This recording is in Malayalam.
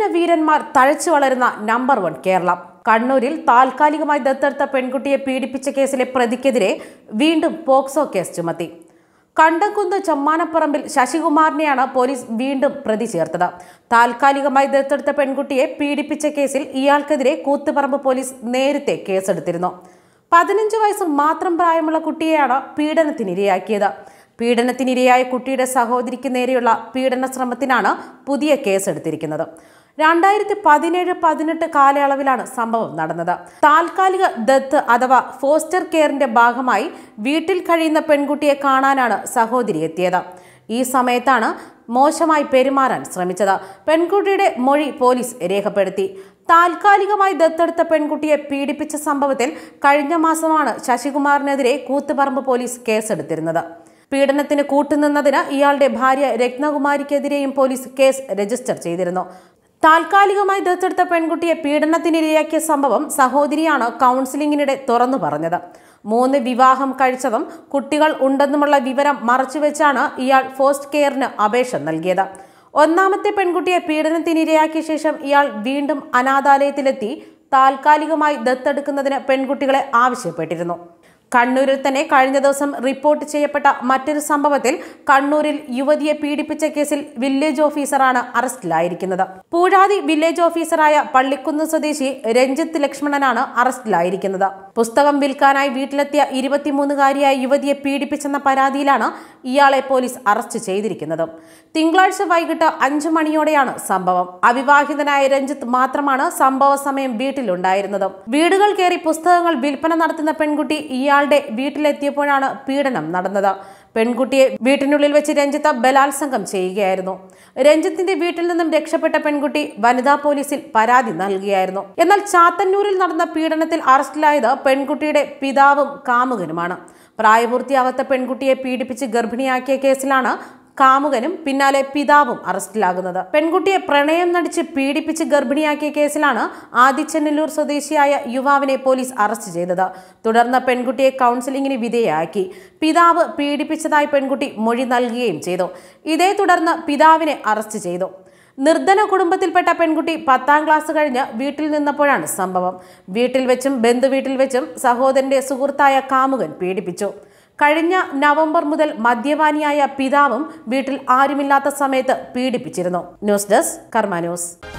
അതിജീവന വീരന്മാർ തഴച്ചു വളരുന്ന നമ്പർ വൺ കേരളം കണ്ണൂരിൽ താൽക്കാലികമായി ദത്തെടുത്ത പെൺകുട്ടിയെ പീഡിപ്പിച്ച കേസിലെ പ്രതിക്കെതിരെ വീണ്ടും പോക്സോ കേസ് ചുമത്തി കണ്ടംകുന്ന് ചമ്മാനപ്പറമ്പിൽ ശശികുമാറിനെയാണ് പോലീസ് വീണ്ടും പ്രതി ചേർത്തത് താൽക്കാലികമായി ദത്തെടുത്ത പെൺകുട്ടിയെ പീഡിപ്പിച്ച കേസിൽ ഇയാൾക്കെതിരെ കൂത്തുപറമ്പ് പോലീസ് നേരത്തെ കേസെടുത്തിരുന്നു പതിനഞ്ച് വയസ്സ് മാത്രം പ്രായമുള്ള കുട്ടിയെയാണ് പീഡനത്തിനിരയാക്കിയത് പീഡനത്തിനിരയായ കുട്ടിയുടെ സഹോദരിക്ക് നേരെയുള്ള പീഡന ശ്രമത്തിനാണ് പുതിയ കേസെടുത്തിരിക്കുന്നത് രണ്ടായിരത്തി പതിനേഴ് പതിനെട്ട് കാലയളവിലാണ് സംഭവം നടന്നത് താൽക്കാലിക ദത്ത് അഥവാ ഫോസ്റ്റർ കെയറിന്റെ ഭാഗമായി വീട്ടിൽ കഴിയുന്ന പെൺകുട്ടിയെ കാണാനാണ് സഹോദരി എത്തിയത് ഈ സമയത്താണ് മോശമായി പെരുമാറാൻ ശ്രമിച്ചത് പെൺകുട്ടിയുടെ മൊഴി പോലീസ് രേഖപ്പെടുത്തി താൽക്കാലികമായി ദത്തെടുത്ത പെൺകുട്ടിയെ പീഡിപ്പിച്ച സംഭവത്തിൽ കഴിഞ്ഞ മാസമാണ് ശശികുമാറിനെതിരെ കൂത്തുപറമ്പ് പോലീസ് കേസെടുത്തിരുന്നത് പീഡനത്തിന് കൂട്ടുനിന്നതിന് ഇയാളുടെ ഭാര്യ രത്നകുമാരിക്കെതിരെയും പോലീസ് കേസ് രജിസ്റ്റർ ചെയ്തിരുന്നു താൽക്കാലികമായി ദത്തെടുത്ത പെൺകുട്ടിയെ പീഡനത്തിനിരയാക്കിയ സംഭവം സഹോദരിയാണ് കൗൺസിലിംഗിനിടെ തുറന്നു പറഞ്ഞത് മൂന്ന് വിവാഹം കഴിച്ചതും കുട്ടികൾ ഉണ്ടെന്നുമുള്ള വിവരം മറച്ചുവെച്ചാണ് ഇയാൾ ഫോസ്റ്റ് കെയറിന് അപേക്ഷ നൽകിയത് ഒന്നാമത്തെ പെൺകുട്ടിയെ പീഡനത്തിനിരയാക്കിയ ശേഷം ഇയാൾ വീണ്ടും അനാഥാലയത്തിലെത്തി താൽക്കാലികമായി ദത്തെടുക്കുന്നതിന് പെൺകുട്ടികളെ ആവശ്യപ്പെട്ടിരുന്നു കണ്ണൂരിൽ തന്നെ കഴിഞ്ഞ ദിവസം റിപ്പോർട്ട് ചെയ്യപ്പെട്ട മറ്റൊരു സംഭവത്തിൽ കണ്ണൂരിൽ യുവതിയെ പീഡിപ്പിച്ച കേസിൽ വില്ലേജ് ഓഫീസറാണ് അറസ്റ്റിലായിരിക്കുന്നത് പൂഴാതി വില്ലേജ് ഓഫീസറായ പള്ളിക്കുന്ന് സ്വദേശി രഞ്ജിത്ത് ലക്ഷ്മണനാണ് അറസ്റ്റിലായിരിക്കുന്നത് പുസ്തകം വിൽക്കാനായി വീട്ടിലെത്തിയ ഇരുപത്തിമൂന്നുകാരിയായ യുവതിയെ പീഡിപ്പിച്ചെന്ന പരാതിയിലാണ് ഇയാളെ പോലീസ് അറസ്റ്റ് ചെയ്തിരിക്കുന്നത് തിങ്കളാഴ്ച വൈകിട്ട് അഞ്ചു മണിയോടെയാണ് സംഭവം അവിവാഹിതനായ രഞ്ജിത്ത് മാത്രമാണ് സംഭവ സമയം വീട്ടിലുണ്ടായിരുന്നത് വീടുകൾ കയറി പുസ്തകങ്ങൾ വിൽപ്പന നടത്തുന്ന പെൺകുട്ടി ഇയാളുടെ വീട്ടിലെത്തിയപ്പോഴാണ് പീഡനം നടന്നത് പെൺകുട്ടിയെ വീട്ടിനുള്ളിൽ വെച്ച് രഞ്ജിത്ത് ബലാത്സംഗം ചെയ്യുകയായിരുന്നു രഞ്ജിത്തിന്റെ വീട്ടിൽ നിന്നും രക്ഷപ്പെട്ട പെൺകുട്ടി വനിതാ പോലീസിൽ പരാതി നൽകിയായിരുന്നു എന്നാൽ ചാത്തന്നൂരിൽ നടന്ന പീഡനത്തിൽ അറസ്റ്റിലായത് പെൺകുട്ടിയുടെ പിതാവും കാമുകനുമാണ് പ്രായപൂർത്തിയാകാത്ത പെൺകുട്ടിയെ പീഡിപ്പിച്ച് ഗർഭിണിയാക്കിയ കേസിലാണ് കാമുകനും പിന്നാലെ പിതാവും അറസ്റ്റിലാകുന്നത് പെൺകുട്ടിയെ പ്രണയം നടിച്ച് പീഡിപ്പിച്ച് ഗർഭിണിയാക്കിയ കേസിലാണ് ആദിച്ചെന്നല്ലൂർ സ്വദേശിയായ യുവാവിനെ പോലീസ് അറസ്റ്റ് ചെയ്തത് തുടർന്ന് പെൺകുട്ടിയെ കൗൺസിലിംഗിന് വിധേയയാക്കി പിതാവ് പീഡിപ്പിച്ചതായി പെൺകുട്ടി മൊഴി നൽകുകയും ചെയ്തു ഇതേ തുടർന്ന് പിതാവിനെ അറസ്റ്റ് ചെയ്തു നിർധന കുടുംബത്തിൽപ്പെട്ട പെൺകുട്ടി പത്താം ക്ലാസ് കഴിഞ്ഞ് വീട്ടിൽ നിന്നപ്പോഴാണ് സംഭവം വീട്ടിൽ വെച്ചും ബന്ധുവീട്ടിൽ വെച്ചും സഹോദരന്റെ സുഹൃത്തായ കാമുകൻ പീഡിപ്പിച്ചു കഴിഞ്ഞ നവംബർ മുതൽ മദ്യപാനിയായ പിതാവും വീട്ടിൽ ആരുമില്ലാത്ത സമയത്ത് പീഡിപ്പിച്ചിരുന്നു ന്യൂസ് ഡെസ്ക് കർമ്മ ന്യൂസ്